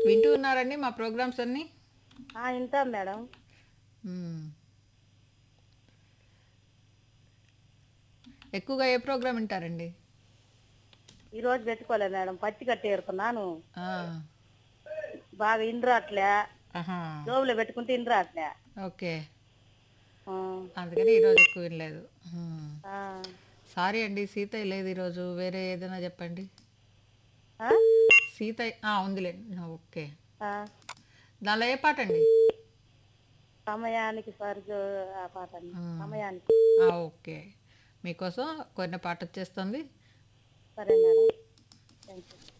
వింటూ ఉన్నారండి మా ప్రోగ్రామ్స్ అన్నీ ఆ, వింటాం మేడం మ్మ్. ఎక్కువగా ఏ ప్రోగ్రామ్ వింటారండి ఈ రోజు పెట్టుకోలే మేడం పత్తి కట్టేరుకున్నాను ఆ, బాగా ఇండ్రాట్లే ఆహా జోబులో పెట్టుకుంటే ఇండ్రాట్లే ఓకే ఆ, అందుకని ఈరోజు ఎక్కువ వినలేదు మ్మ్. ఆ. సారీ అండి సీత లేదు ఈరోజు వేరే ఏదైనా చెప్పండి ఆ? సీత ఆ, ఉందిలేండి ఆ, ఓకే ఆ. దానిలో ఏ పాట అండి సమయానికి సరిగ్గా ఆ పాట అండి. ఆ. సమయానికి ఆ, ఓకే మీకోసం కొన్ని పాట వచ్చేస్తుంది సరే మేడం థ్యాంక్ యూ